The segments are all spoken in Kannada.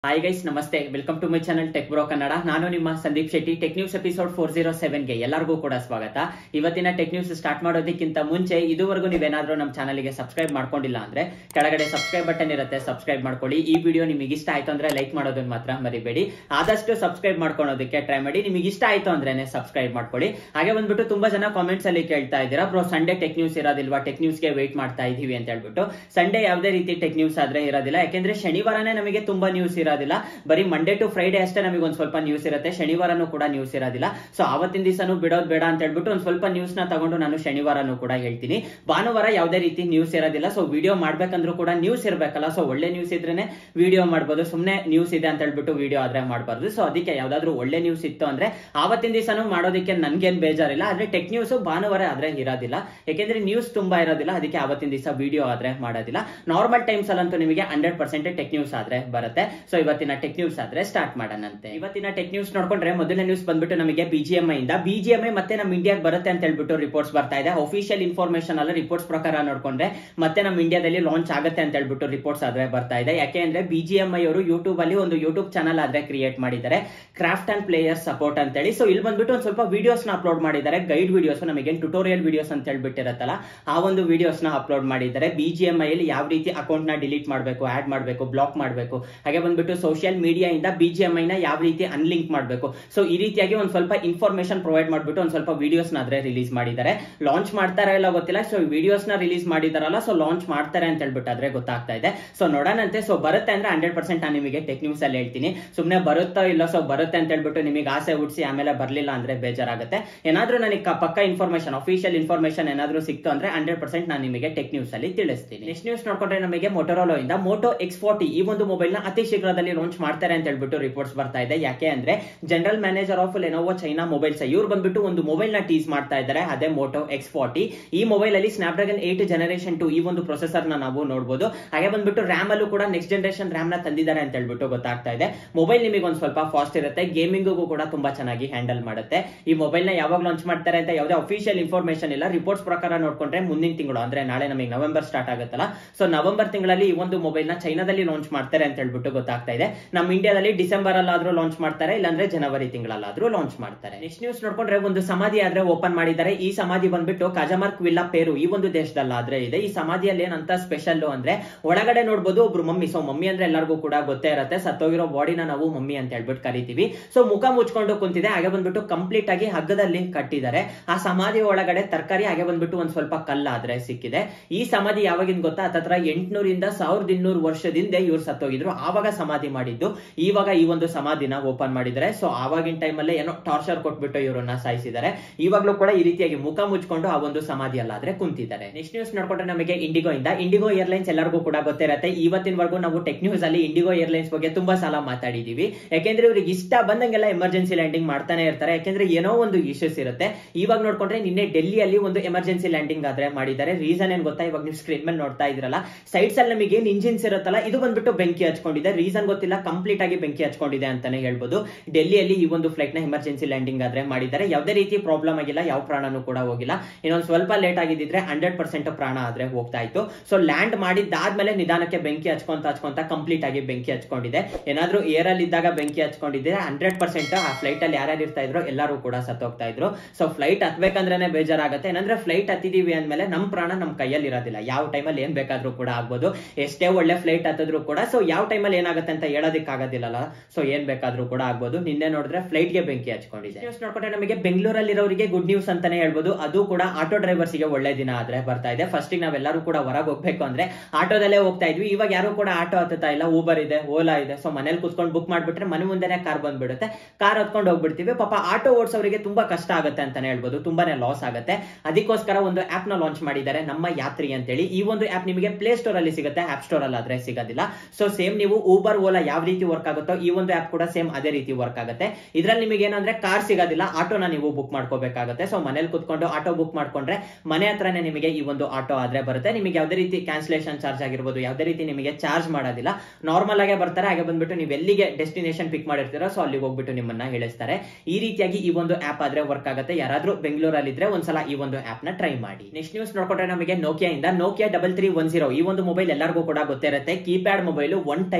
ಹಾಯ್ ಗೈಸ್ ನಮಸ್ತೆ welcome to my channel tech bro Kannada ನಾನು ನಿಮ್ಮ Sandeep Shetty tech news episode four zero ಸೆವೆನ್ಗೆ ಎಲ್ಲರಿಗೂ ಕೂಡ ಸ್ವಾಗತ ಇವತ್ತಿನ ಟೆಕ್ ನ್ಯೂಸ್ ಸ್ಟಾರ್ಟ್ ಮಾಡೋದಕ್ಕಿಂತ ಮುಂಚೆ ಇದುವರೆಗೂ ನೀವೇನಾದ್ರೂ ನಮ್ಮ ಚಾನಲ್ಗೆ ಸಬ್ಸ್ಕ್ರೈಬ್ ಮಾಡ್ಕೊಂಡಿಲ್ಲ ಅಂದ್ರೆ ಕೆಳಗಡೆ ಸಬ್ಸ್ಕ್ರೈಬ್ ಬಟನ್ ಇರುತ್ತೆ ಸಬ್ಸ್ಕ್ರೈಬ್ ಮಾಡ್ಕೊಳ್ಳಿ ಈ ವಿಡಿಯೋ ನಿಮಗೆ ಇಷ್ಟ ಆಯ್ತು ಅಂದ್ರೆ ಲೈಕ್ ಮಾಡೋದನ್ನ ಮಾತ್ರ ಮರಿಬೇಡಿ ಆದಷ್ಟು ಸಬ್ಸ್ಕ್ರೈಬ್ ಮಾಡ್ಕೊಳ್ಳೋದಕ್ಕೆ ಟ್ರೈ ಮಾಡಿ ನಿಮಗೆ ಇಷ್ಟ ಆಯ್ತು ಅಂದ್ರೇನೆ ಸಬ್ಸ್ಕ್ರೈಬ್ ಮಾಡ್ಕೊಳ್ಳಿ ಹಾಗೆ ಬಂದ್ಬಿಟ್ಟು ತುಂಬಾ ಜನ ಕಾಮೆಂಟ್ಸ್ ಅಲ್ಲಿ ಕೇಳ್ತಾ ಇದ್ದೀರಾ ಬ್ರೋ ಸಂಡೇ ಟೆಕ್ ನ್ಯೂಸ್ ಇರೋದಿಲ್ವಾ ಟೆಕ್ ನ್ಯೂಸ್ಗೆ ವೇಟ್ ಮಾಡ್ತಾ ಇದೀವಿ ಅಂತ ಹೇಳ್ಬಿಟ್ಟು ಸಂಡೇ ಯಾವುದೇ ರೀತಿ ಟೆಕ್ ನ್ಯೂಸ್ ಆದ್ರೆ ಇರೋದಿಲ್ಲ ಯಾಕೆಂದ್ರೆ ಶನಿವಾರನೇ ನಮಗೆ ತುಂಬಾ ನ್ಯೂಸ್ ಇರೋದಿಲ್ಲ ಬರೀ ಮಂಡೇ ಟು ಫ್ರೈಡೆ ಅಷ್ಟೇ ನಮಗೆ ಒಂದ್ ಸ್ವಲ್ಪ ನ್ಯೂಸ್ ಇರುತ್ತೆ ಶನಿವಾರನೂ ಕೂಡ ನ್ಯೂಸ್ ಇರೋದಿಲ್ಲ ಸೊ ಅವತ್ತಿನ ದಿವಸನೂ ಬಿಡೋದು ಬೇಡ ಅಂತ ಹೇಳ್ಬಿಟ್ಟು ಒಂದ್ ಸ್ವಲ್ಪ ನ್ಯೂಸ್ ನ ತಗೊಂಡು ನಾನು ಶನಿವಾರನೂ ಕೂಡ ಹೇಳ್ತೀನಿ ಭಾನುವಾರ ಯಾವುದೇ ರೀತಿ ನ್ಯೂಸ್ ಇರೋದಿಲ್ಲ ಸೊ ವಿಡಿಯೋ ಮಾಡ್ಬೇಕಂದ್ರೂ ಕೂಡ ನ್ಯೂಸ್ ಇರ್ಬೇಕಲ್ಲ ಸೊ ಒಳ್ಳೆ ನ್ಯೂಸ್ ಇದ್ರೇನೆ ವಿಡಿಯೋ ಮಾಡ್ಬೋದು ಸುಮ್ನೆ ನ್ಯೂಸ್ ಇದೆ ಅಂತ ಹೇಳ್ಬಿಟ್ಟು ವಿಡಿಯೋ ಆದ್ರೆ ಮಾಡಬಾರ್ದು ಸೊ ಅದಕ್ಕೆ ಯಾವ್ದಾದ್ರು ಒಳ್ಳೆ ನ್ಯೂಸ್ ಇತ್ತು ಅಂದ್ರೆ ಆವತ್ತಿನ ದಿವಸನೂ ಮಾಡೋದಕ್ಕೆ ನನ್ಗೇನ್ ಬೇಜಾರಿಲ್ಲ ಆದ್ರೆ ಟೆಕ್ ನ್ಯೂಸ್ ಭಾನುವಾರ ಆದ್ರೆ ಇರೋದಿಲ್ಲ ಯಾಕೆಂದ್ರೆ ನ್ಯೂಸ್ ತುಂಬಾ ಇರೋದಿಲ್ಲ ಅದಕ್ಕೆ ಅವತ್ತಿನ ದಿವಸ ವಿಡಿಯೋ ಆದ್ರೆ ಮಾಡೋದಿಲ್ಲ ನಾರ್ಮಲ್ ಟೈಮ್ಸ್ ಅಲ್ಲಂತೂ ನಿಮಗೆ ಹಂಡ್ರೆಡ್ ಪರ್ಸೆಂಟ್ ಟೆಕ್ ನ್ಯೂಸ್ ಆದ್ರೆ ಬರುತ್ತೆ ಸೊ ಇವತ್ತಿನ ಟೆಕ್ ನ್ಯೂಸ್ ಆದ್ರೆ ಸ್ಟಾರ್ಟ್ ಮಾಡೋಣಂತೆ ಇವತ್ತಿನ ಟೆಕ್ ನ್ಯೂಸ್ ನೋಡ್ಕೊಂಡ್ರೆ ಮೊದಲನೇ ನ್ಯೂಸ್ ಬಂದ್ಬಿಟ್ಟು ನಮಗೆ ಬಿಜಿಎಂಐ ಇಂದ ಬಿಜಿಎಂಐ ಮತ್ತೆ ನಮ್ಮ ಇಂಡಿಯಾಗೆ ಬರುತ್ತೆ ಅಂತ ಹೇಳ್ಬಿಟ್ಟು ರಿಪೋರ್ಟ್ಸ್ ಬರ್ತಾ ಇದೆ ಅಫಿಷಿಯಲ್ ಇನ್ಫಾರ್ಮೇಶನ್ ಅಲ್ಲ ರಿಪೋರ್ಟ್ಸ್ ಪ್ರಕಾರ ನೋಡ್ಕೊಂಡ್ರೆ ಮತ್ತೆ ನಮ್ಮ ಇಂಡಿಯಾದಲ್ಲಿ ಲಾಂಚ್ ಆಗುತ್ತೆ ಅಂತ ಹೇಳ್ಬಿಟ್ಟು ರಿಪೋರ್ಟ್ಸ್ ಆದ್ರೆ ಬರ್ತಾ ಇದೆ ಯಾಕೆ ಅಂದ್ರೆ ಬಿಜಿಎಂಐ ಅವರು ಯೂಟ್ಯೂಬ್ ಅಲ್ಲಿ ಒಂದು ಯೂಟ್ಯೂಬ್ ಚಾನಲ್ ಆದ್ರೆ ಕ್ರಿಯೇಟ್ ಮಾಡಿದ್ದಾರೆ ಕ್ರಾಫ್ಟ್ ಅಂಡ್ ಪ್ಲೇಯರ್ ಸಪೋರ್ಟ್ ಅಂತ ಹೇಳಿ ಸೊ ಇಲ್ಲಿ ಬಂದ್ಬಿಟ್ಟು ಒಂದು ಸ್ವಲ್ಪ ವಿಡಿಯೋಸ್ ನ ಅಪ್ಲೋಡ್ ಮಾಡಿದ್ದಾರೆ ಗೈಡ್ ವಿಡಿಯೋಸ್ ನಮಗೆ ಟ್ಯುಟೋರಿಯಲ್ ವಿಡಿಯೋಸ್ ಅಂತ ಹೇಳ್ಬಿಟ್ಟಿರತ್ತಲ್ಲ ಆ ಒಂದು ವಿಡಿಯೋಸ್ ನ ಅಪ್ಲೋಡ್ ಮಾಡಿದ್ದಾರೆ ಬಿಜಿಎಂಐ ಅಲ್ಲಿ ಯಾವ ರೀತಿ ಅಕೌಂಟ್ ನ ಡಿಲೀಟ್ ಮಾಡಬೇಕು ಆಡ್ ಮಾಡಬೇಕು ಬ್ಲಾಕ್ ಮಾಡಬೇಕು ಹಾಗೆ ಬಂದ್ಬಿಟ್ಟು ಸೋಷಿಯಲ್ ಮೀಡಿಯಾ ಇಂದ ಬಿಜಿಎಂಐ ನ ಯಾವ ರೀತಿ ಅನ್ಲಿಂಕ್ ಮಾಡಬೇಕು ಸೊ ಈ ರೀತಿಯಾಗಿ ಒಂದ್ ಸ್ವಲ್ಪ ಇನ್ಫಾರ್ಮೇಶನ್ ಪ್ರೊವೈಡ್ ಮಾಡ್ಬಿಟ್ಟು ಒಂದ್ ಸ್ವಲ್ಪ ವಿಡಿಯೋಸ್ ನ ಆದ್ರೆ ರಿಲೀಸ್ ಮಾಡಿದ್ದಾರೆ ಲಾಂಚ್ ಮಾಡ್ತಾರೆ ಇಲ್ಲ ಗೊತ್ತಿಲ್ಲ ಸೊ ವಿಡಿಯೋಸ್ ನ ರಿಲೀಸ್ ಮಾಡಿದಾರಲ್ಲ ಸೊ ಲಾಂಚ್ ಮಾಡ್ತಾರೆ ಅಂತ ಹೇಳ್ಬಿಟ್ಟು ಆದ್ರೆ ಗೊತ್ತಾಗ್ತಾ ಇದೆ ಸೊ ನೋಡೋಣಂತೆ ಸೊ ಬರುತ್ತೆ ಅಂದ್ರೆ ಹಂಡ್ರೆಡ್ ಪರ್ಸೆಂಟ್ ನಾನು ನಿಮಗೆ ಟೆಕ್ ನ್ಯೂಸ್ ಅಲ್ಲಿ ಹೇಳ್ತೀನಿ ಸುಮ್ನೆ ಬರುತ್ತೋ ಇಲ್ಲ ಸೊ ಬರುತ್ತೆ ಅಂತ ಹೇಳ್ಬಿಟ್ಟು ನಿಮಗೆ ಆಸೆ ಹುಡ್ಸಿ ಆಮೇಲೆ ಬರ್ಲಿಲ್ಲ ಅಂದ್ರೆ ಬೇಜಾರಾಗುತ್ತೆ ಏನಾದ್ರೂ ನನಗೆ ಕ- ಪಕ್ಕ ಇನ್ಫಾರ್ಮೇಶನ್ ಅಫಿಷಿಯಲ್ ಇನ್ಫಾರ್ಮೇಶನ್ ಏನಾದ್ರೂ ಸಿಕ್ತು ಅಂದ್ರೆ ಹಂಡ್ರೆಡ್ ಪರ್ಸೆಂಟ್ ನಾನು ನಿಮಗೆ ಟೆಕ್ ನ್ಯೂಸ್ ಅಲ್ಲಿ ತಿಳಿಸ್ತೀನಿ ನೆಕ್ಸ್ಟ್ ನ್ಯೂಸ್ ನೋಡ್ಕೊಂಡ್ರೆ ನಮಗೆ ಮೊಟೊರೋಲೋ ಇಂದ ಮೋಟೋ ಎಕ್ಸ್ ಫೋರ್ಟಿ ಈ ಒಂದು ಮೊಬೈಲ್ ನ ಅತಿ ಶೀಘ್ರದಲ್ಲಿ ಲಾಂಚ್ ಮಾಡ್ತಾರೆ ಅಂತ ಹೇಳ್ಬಿಟ್ಟು ರಿಪೋರ್ಟ್ಸ್ ಬರ್ತಾ ಇದೆ ಯಾಕೆ ಅಂದ್ರೆ general manager of Lenovo China mobiles ಇವ್ರು ಬಂದ್ಬಿಟ್ಟು ಒಂದು ಮೊಬೈಲ್ ನ ಟೀಸ್ ಮಾಡ್ತಾ ಇದ್ದಾರೆ ಅದೇ ಮೋಟೋ ಎಕ್ಸ್ ಫಾರ್ಟಿ ಈ ಮೊಬೈಲ್ ಅಲ್ಲಿ ಸ್ನಾಪ್ಡ್ರಾಗನ್ ಏಟ್ ಜನರೇಷನ್ ಟು ಈ ಒಂದು ಪ್ರೊಸೆಸರ್ ನ ನಾವು ನೋಡಬಹುದು ಹಾಗೆ ಬಂದ್ಬಿಟ್ಟು ರ್ಯಾಮ್ ಅಲ್ಲೂ ಕೂಡ ನೆಕ್ಸ್ಟ್ ಜನರೇಷನ್ ರ್ಯಾಮ್ ನ ತಂದಿದ್ದಾರೆ ಅಂತ ಹೇಳ್ಬಿಟ್ಟು ಗೊತ್ತಾಗ್ತಾ ಇದೆ ಮೊಬೈಲ್ ನಿಮಗೆ ಒಂದ್ ಸ್ವಲ್ಪ ಫಾಸ್ಟ್ ಇರುತ್ತೆ ಗೇಮಿಂಗೂ ಕೂಡ ತುಂಬಾ ಚೆನ್ನಾಗಿ ಹ್ಯಾಂಡಲ್ ಮಾಡುತ್ತೆ ಈ ಮೊಬೈಲ್ ನ ಯಾವಾಗ ಲಾಂಚ್ ಮಾಡ್ತಾರೆ ಅಂತ ಯಾವುದೇ ಅಫಿಷಿಯಲ್ ಇನ್ಫಾರ್ಮೇಶನ್ ಇಲ್ಲ ರಿಪೋರ್ಟ್ಸ್ ಪ್ರಕಾರ ನೋಡ್ಕೊಂಡ್ರೆ ಮುಂದಿನ ತಿಂಗಳು ಅಂದ್ರೆ ನಾಳೆ ನಮಗೆ ನವೆಂಬರ್ ಸ್ಟಾರ್ಟ್ ಆಗುತ್ತಲ್ಲ ಸೊ ನವೆಂಬರ್ ತಿಂಗಳಲ್ಲಿ ಈ ಒಂದು ಮೊಬೈಲ್ ನ ಚೈನಾದಲ್ಲಿ ಲಾಂಚ್ ಮಾಡ್ತಾರೆ ಅಂತ ಹೇಳ್ಬಿಟ್ಟು ಗೊತ್ತಾಗ್ತಾ ಇದೆ ನಮ್ಮ ಇಂಡಿಯಾದಲ್ಲಿ ಡಿಸೆಂಬರ್ ಅಲ್ಲಾದ್ರೂ ಲಾಂಚ್ ಮಾಡ್ತಾರೆ ಇಲ್ಲಾಂದ್ರೆ ಜನವರಿ ತಿಂಗಳಲ್ಲಾದ್ರೂ ಲಾಂಚ್ ಮಾಡ್ತಾರೆ ನೆಕ್ಸ್ಟ್ ನ್ಯೂಸ್ ನೋಡ್ಕೊಂಡ್ರೆ ಒಂದು ಸಮಾಧಿ ಆದ್ರೆ ಓಪನ್ ಮಾಡಿದ್ದಾರೆ ಈ ಸಮಾಧಿ ಬಂದ್ಬಿಟ್ಟು ಕಜಮಾರ್ಕ್ ವಿಲ್ಲಾ ಪೇರು ಈ ಒಂದು ದೇಶದಲ್ಲಾದ್ರೆ ಇದೆ ಈ ಸಮಾಧಿಯಲ್ಲಿ ಏನಂತ ಸ್ಪೆಷಲ್ ಅಂದ್ರೆ ಒಳಗಡೆ ನೋಡ್ಬೋದು ಒಬ್ರು ಮಮ್ಮಿ ಸೊ ಮಮ್ಮಿ ಅಂದ್ರೆ ಎಲ್ಲರಿಗೂ ಕೂಡ ಗೊತ್ತೇ ಇರುತ್ತೆ ಸತ್ತೋಗಿರೋ ಬಾಡಿನ ನಾವು ಮಮ್ಮಿ ಅಂತ ಹೇಳ್ಬಿಟ್ಟು ಕರಿತೀವಿ ಸೊ ಮುಖ ಮುಚ್ಕೊಂಡು ಕುಂತಿದೆ ಹಾಗೆ ಬಂದ್ಬಿಟ್ಟು ಕಂಪ್ಲೀಟ್ ಆಗಿ ಹಗ್ಗದಲ್ಲಿ ಕಟ್ಟಿದ್ದಾರೆ ಆ ಸಮಾಧಿ ಒಳಗಡೆ ತರಕಾರಿ ಹಾಗೆ ಬಂದ್ಬಿಟ್ಟು ಒಂದ್ ಸ್ವಲ್ಪ ಕಲ್ಲಾದ್ರೆ ಸಿಕ್ಕಿದೆ ಈ ಸಮಾಧಿ ಯಾವಾಗಿಂದ ಗೊತ್ತಾ ಹತ್ತತ್ರ ಎಂಟ್ನೂರಿಂದ ಸಾವಿರದ ಇನ್ನೂರು ವರ್ಷದಿಂದ ಇವ್ರು ಸತ್ತೋಗಿದ್ರು ಆವಾಗ ಸಮಾಧಿ ಮಾಡಿದ್ದು ಇವಾಗ ಈ ಒಂದು ಸಮಾಧಿನ ಓಪನ್ ಮಾಡಿದ್ದಾರೆ ಸೊ ಆವಾಗಿನ ಟೈಮಲ್ಲೇ ಏನೋ ಟಾರ್ಚರ್ ಕೊಟ್ಬಿಟ್ಟು ಇವರನ್ನ ಸಾಯಿಸಿದ್ದಾರೆ ಇವಾಗ್ಲೂ ಕೂಡ ಈ ರೀತಿಯಾಗಿ ಮುಖ ಮುಚ್ಕೊಂಡು ಆ ಒಂದು ಸಮಾಧಿಯಲ್ಲಾದ್ರೆ ಕುಂತಿದ್ದಾರೆ ನೆಕ್ಸ್ಟ್ ನ್ಯೂಸ್ ನೋಡ್ಕೊಂಡ್ರೆ ನಮಗೆ ಇಂಡಿಗೋ ಇಂದ ಇಂಡಿಗೋ ಏರ್ಲೈನ್ಸ್ ಎಲ್ಲರಿಗೂ ಕೂಡ ಗೊತ್ತಿರತ್ತೆ ಇವತ್ತಿನವರೆಗೂ ನಾವು ಟೆಕ್ ನ್ಯೂಸ್ ಅಲ್ಲಿ ಇಂಡಿಗೋ ಏರ್ಲೈನ್ಸ್ ಬಗ್ಗೆ ತುಂಬಾ ಸಲ ಮಾತಾಡಿದೀವಿ ಯಾಕೆಂದ್ರೆ ಇವ್ರಿಗೆ ಇಷ್ಟ ಬಂದಂಗೆಲ್ಲ ಎಮರ್ಜೆನ್ಸಿ ಲ್ಯಾಂಡಿಂಗ್ ಮಾಡ್ತಾನೆ ಇರ್ತಾರೆ ಯಾಕೆಂದ್ರೆ ಏನೋ ಒಂದು ಇಶ್ಯೂಸ್ ಇರುತ್ತೆ ಇವಾಗ ನೋಡ್ಕೊಂಡ್ರೆ ನಿನ್ನೆ ಡೆಲ್ಲಿಯಲ್ಲಿ ಒಂದು ಎಮರ್ಜೆನ್ಸಿ ಲ್ಯಾಂಡಿಂಗ್ ಆದ್ರೆ ಮಾಡಿದ್ದಾರೆ ರೀಸನ್ ಏನ್ ಗೊತ್ತಾ ಇವಾಗ ನೀವು ಸ್ಕ್ರೀನ್ ಮೇಲೆ ನೋಡ್ತಾ ಇದ್ರಲ್ಲ ಸೈಡ್ಸ್ ಅಲ್ಲಿ ನಮಗೆ ಏನ್ ಇಂಜಿನ್ಸ್ ಇರುತ್ತಲ್ಲ ಇದು ಬಂದ್ಬಿಟ್ಟು ಬೆಂಕಿ ಹಚ್ಕೊಂಡಿದೆ ರೀಸನ್ ಗೊತ್ತಿಲ್ಲ ಕಂಪ್ಲೀಟ್ ಆಗಿ ಬೆಂಕಿ ಹಚ್ಕೊಂಡಿದೆ ಅಂತಾನೆ ಹೇಳ್ಬೋದು ಡೆಲ್ಲಿಯಲ್ಲಿ ಈ ಒಂದು ಫ್ಲೈಟ್ ನ ಎಮರ್ಜೆನ್ಸಿ ಲ್ಯಾಂಡಿಂಗ್ ಆದ್ರೆ ಮಾಡಿದ್ದಾರೆ ಯಾವುದೇ ರೀತಿ ಪ್ರಾಬ್ಲಮ್ ಆಗಿಲ್ಲ ಯಾವ ಪ್ರಾಣನೂ ಕೂಡ ಹೋಗಿಲ್ಲ ಇನ್ನೊಂದು ಸ್ವಲ್ಪ ಲೇಟ್ ಆಗಿದ್ರೆ ಹಂಡ್ರೆಡ್ ಪರ್ಸೆಂಟ್ ಪ್ರಾಣ ಆದ್ರೆ ಹೋಗ್ತಾ ಇತ್ತು ಸೊ ಲ್ಯಾಂಡ್ ಮಾಡಿದ್ದಾದ್ಮೇಲೆ ನಿಧಾನಕ್ಕೆ ಬೆಂಕಿ ಹಚ್ಕೊಂತ ಹಚ್ಕೊಂತ ಕಂಪ್ಲೀಟ್ ಆಗಿ ಬೆಂಕಿ ಹಚ್ಕೊಂಡಿದೆ ಏನಾದ್ರೂ ಏರ್ ಅಲ್ಲಿ ಇದ್ದಾಗ ಬೆಂಕಿ ಹಚ್ಕೊಂಡಿದ್ರೆ ಹಂಡ್ರೆಡ್ ಪರ್ಸೆಂಟ್ ಆ ಫ್ಲೈಟ್ ಅಲ್ಲಿ ಯಾರ್ಯಾರು ಇರ್ತಾ ಇದ್ರು ಎಲ್ಲರೂ ಕೂಡ ಸತ್ತೋಗ್ತಾ ಇದ್ರು ಸೊ ಫ್ಲೈಟ್ ಹತ್ಬೇಕಂದ್ರೆ ಬೇಜಾರಾಗುತ್ತೆ ಏನಂದ್ರೆ ಫ್ಲೈಟ್ ಹತ್ತಿದೀವಿ ಅಂದ್ಮೇಲೆ ನಮ್ ಪ್ರಾಣ ನಮ್ ಕೈಯಲ್ಲಿ ಇರೋದಿಲ್ಲ ಯಾವ ಟೈಮಲ್ಲಿ ಏನ್ ಬೇಕಾದ್ರೂ ಕೂಡ ಆಗ್ಬೋದು ಎಷ್ಟೇ ಒಳ್ಳೆ ಫ್ಲೈಟ್ ಹತ್ತಿದ್ರು ಕೂಡ ಸೊ ಯಾವ ಟೈಮಲ್ಲಿ ಏನಾಗುತ್ತೆ ಅಂತ ಹೇಳೋದಕ್ಕಾಗೋದಿಲ್ಲಲ್ಲ ಸೊ ಏನ್ ಬೇಕಾದ್ರೂ ಕೂಡ ಆಗ್ಬೋದು ನಿನ್ನೆ ನೋಡಿದ್ರೆ ಫ್ಲೈಟ್ ಗೆ ಬೆಂಕಿ ಹಚ್ಕೊಂಡಿದೆ ನ್ಯೂಸ್ ನೋಡ್ಕೊಂಡ್ರೆ ನಮಗೆ ಬೆಂಗಳೂರಲ್ಲಿರೋರಿಗೆ ಗುಡ್ ನ್ಯೂಸ್ ಅಂತಾನೆ ಹೇಳ್ಬೋದು ಅದು ಕೂಡ ಆಟೋ ಡ್ರೈವರ್ಸ್ ಗೆ ಒಳ್ಳೆ ದಿನ ಆದ್ರೆ ಬರ್ತಾ ಇದೆ ಫಸ್ಟ್ ನಾವೆಲ್ಲರೂ ಕೂಡ ಹೊರಗೆ ಹೋಗ್ಬೇಕು ಅಂದ್ರೆ ಆಟೋದಲ್ಲೇ ಹೋಗ್ತಾ ಇದ್ವಿ ಇವಾಗ ಯಾರು ಕೂಡ ಆಟೋ ಹತ್ತುತ್ತಾ ಇಲ್ಲ ಊಬರ್ ಇದೆ ಓಲಾ ಇದೆ ಸೊ ಮನೇಲಿ ಕುತ್ಕೊಂಡು ಬುಕ್ ಮಾಡ್ಬಿಟ್ರೆ ಮನೆ ಮುಂದೆನೆ ಕಾರ್ ಬಂದ್ಬಿಡುತ್ತೆ ಕಾರ್ ಹತ್ಕೊಂಡು ಹೋಗ್ಬಿಡ್ತೀವಿ ಪಾಪ ಆಟೋ ಓಡಿಸೋರಿಗೆ ತುಂಬಾ ಕಷ್ಟ ಆಗುತ್ತೆ ಅಂತಾನೆ ಹೇಳ್ಬೋದು ತುಂಬಾನೇ ಲಾಸ್ ಆಗುತ್ತೆ ಅದಕ್ಕೋಸ್ಕರ ಒಂದು ಆಪ್ ನ ಲಾಂಚ್ ಮಾಡಿದ್ದಾರೆ ನಮ್ಮ ಯಾತ್ರಿ ಅಂತೇಳಿ ಈ ಒಂದು ಆಪ್ ನಿಮಗೆ ಪ್ಲೇ ಸ್ಟೋರ್ ಅಲ್ಲಿ ಸಿಗುತ್ತೆ ಆಪ್ ಸ್ಟೋರ್ ಅಲ್ಲಿ ಆದ್ರೆ ಸಿಗೋದಿಲ್ಲ ಸೊ ಸೇಮ್ ನೀವು ಊಬರ್ ಓಲಾ ಯಾವ ರೀತಿ ವರ್ಕ್ ಆಗುತ್ತೋ ಈ ಒಂದು ಆಪ್ ಕೂಡ ಸೇಮ್ ಅದೇ ರೀತಿ ವರ್ಕ್ ಆಗುತ್ತೆ ಇದ್ರಲ್ಲಿ ನಿಮಗೆ ಏನಂದ್ರೆ ಕಾರ್ ಸಿಗೋದಿಲ್ಲ ಆಟೋನ ನೀವು ಬುಕ್ ಮಾಡ್ಕೋಬೇಕಾಗುತ್ತೆ ಸೊ ಮನೇಲಿ ಕುತ್ಕೊಂಡು ಆಟೋ ಬುಕ್ ಮಾಡ್ಕೊಂಡ್ರೆ ಮನೆ ಹತ್ರನೇ ನಿಮಗೆ ಈ ಒಂದು ಆಟೋ ಆದ್ರೆ ಬರುತ್ತೆ ನಿಮಗೆ ಯಾವುದೇ ರೀತಿ ಕ್ಯಾನ್ಸಲೇಷನ್ ಚಾರ್ಜ್ ಆಗಿರ್ಬೋದು ಯಾವುದೇ ರೀತಿ ನಿಮಗೆ ಚಾರ್ಜ್ ಮಾಡೋದಿಲ್ಲ ನಾರ್ಮಲ್ ಆಗೇ ಬರ್ತಾರೆ ಹಾಗೆ ಬಂದ್ಬಿಟ್ಟು ನೀವು ಎಲ್ಲಿಗೆ ಡೆಸ್ಟಿನೇಷನ್ ಪಿಕ್ ಮಾಡಿರ್ತೀರೋ ಸೊ ಅಲ್ಲಿಗೆ ಹೋಗ್ಬಿಟ್ಟು ನಿಮ್ಮನ್ನ ಹೇಳಿಸ್ತಾರೆ ಈ ರೀತಿಯಾಗಿ ಈ ಒಂದು ಆಪ್ ಆದ್ರೆ ವರ್ಕ್ ಆಗುತ್ತೆ ಯಾರಾದ್ರೂ ಬೆಂಗಳೂರಲ್ಲಿ ಇದ್ರೆ ಒಂದ್ಸಲ ಈ ಒಂದು ಆಪ್ ನ ಟ್ರೈ ಮಾಡಿ ನೆಕ್ಸ್ಟ್ ನ್ಯೂಸ್ ನೋಡ್ಕೊಂಡ್ರೆ ನಮಗೆ ನೋಕಿಯಾ ಇಂದ Nokia double three one zero ಈ ಒಂದು ಮೊಬೈಲ್ ಎಲ್ಲರಿಗೂ ಕೂಡ ಗೊತ್ತಿರುತ್ತೆ ಕೀಪ್ಯಾಡ್ ಮೊಬೈಲ್ ಒನ್ ಟೈಮ್ ಅಲ್ಲಿ ಲೆಜೆಂಡ್